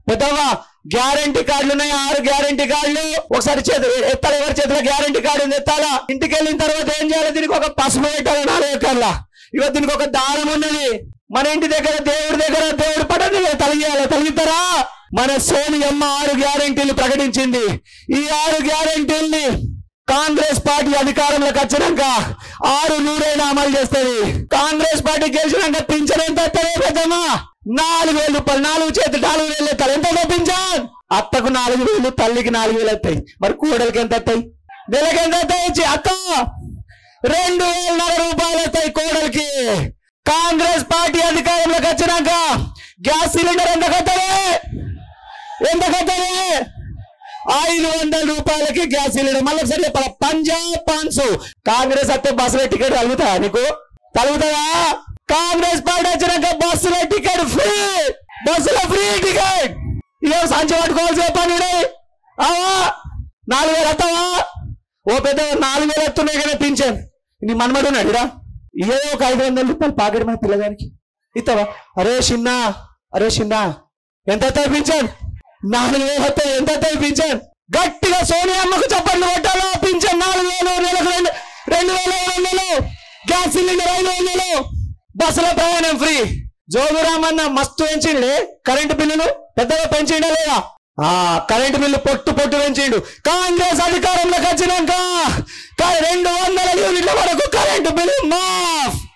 పెద్దవా guarantee కార్డులు ఉన్నాయి ఆరు గ్యారంటీ కార్డులు ఒకసారి చేతి ఎత్తాలి ఎవరి చేతిలో గ్యారంటీ కార్డు ఉంది ఎత్తాలా ఇంటికి వెళ్ళిన తర్వాత ఏం చేయాలి దీనికి ఒక పసుపు పెట్టాలి నాలుగు ఎకర్లా ఇక దీనికి ఒక దారం ఉన్నది మన ఇంటి దగ్గర దేవుడి దగ్గర దేవుడి పడని తలియాలి తలిగితారా మన సోని అమ్మ ఆరు గ్యారంటీలు ప్రకటించింది ఈ ఆరు గ్యారంటీల్ని కాంగ్రెస్ పార్టీ అధికారంలోకి వచ్చినాక ఆరు నూరైనా అమలు చేస్తుంది కాంగ్రెస్ పార్టీ గెలిచినాక పింఛన్ ఎంత వస్తుంది పెద్దమ్మా నాలుగు వేల రూపాయలు నాలుగు చేతులు నాలుగు వేలు ఎత్తారు ఎంత పింఛన్ అత్తకు నాలుగు వేలు తల్లికి నాలుగు వేలు వస్తాయి మరి కోడలికి ఎంత వస్తాయి నెలకి ఎంత వస్తాయి ఇచ్చి అత్త రెండు వేలన్నర రూపాయలు వస్తాయి కోడలికి కాంగ్రెస్ పార్టీ అధికారంలోకి వచ్చినాక గ్యాస్ సిలిండర్ ఎంత కట్టలే ఎంత కట్టలే ఐదు వందల రూపాయలకి గ్యాస్ సిలిండర్ మళ్ళీ ఒకసారి చెప్పాలి పంజాబ్ పాన్సు కాంగ్రెస్ వస్తే బస్సుల టికెట్ తలుగుతా నీకు తలుగుతావా కాంగ్రెస్ పార్టీ వచ్చినాక బస్సుల టికెట్ ఫ్రీ బస్సుల ఫ్రీ టికెట్ ఇదే సంచి పట్టుకోవాల్సి పని అవా నాలుగు వేలు వస్తావా ఓ పెద్ద నాలుగు వేలు వస్తున్నాయి కదా పింఛన్ నీ మనమడు ఉన్నాడురా ఏదో ఒక ఐదు వందల రూపాయలు పాకెట్ మన పిల్లగానికి ఇస్తావా అరే చిన్న అరే చిన్న ఎంత వస్తాయి పింఛన్ నాలుగు వేలు వస్తాయి ఎంత వస్తాయి పింఛన్ గట్టిగా సోనియమ్మకు చప్పట్లు కొట్టాలో పింఛన్ నాలుగు వేలు నెలకు రెండు రెండు వేల ఐదు వందలు గ్యాస్ సిలిండర్ ఐదు వందలు బస్సులో ప్రయాణం ఫ్రీ జోగురామన్న మస్తు పెంచిండే కరెంటు బిల్లులు పెద్దగా పెంచిండే లేదా ఆ కరెంటు బిల్లు పొట్టు పొట్టు పెంచిండు కాంగ్రెస్ అధికారంలోకి వచ్చినాక క- రెండు వందల యూనిట్ల వరకు కరెంటు బిల్లు మాఫ్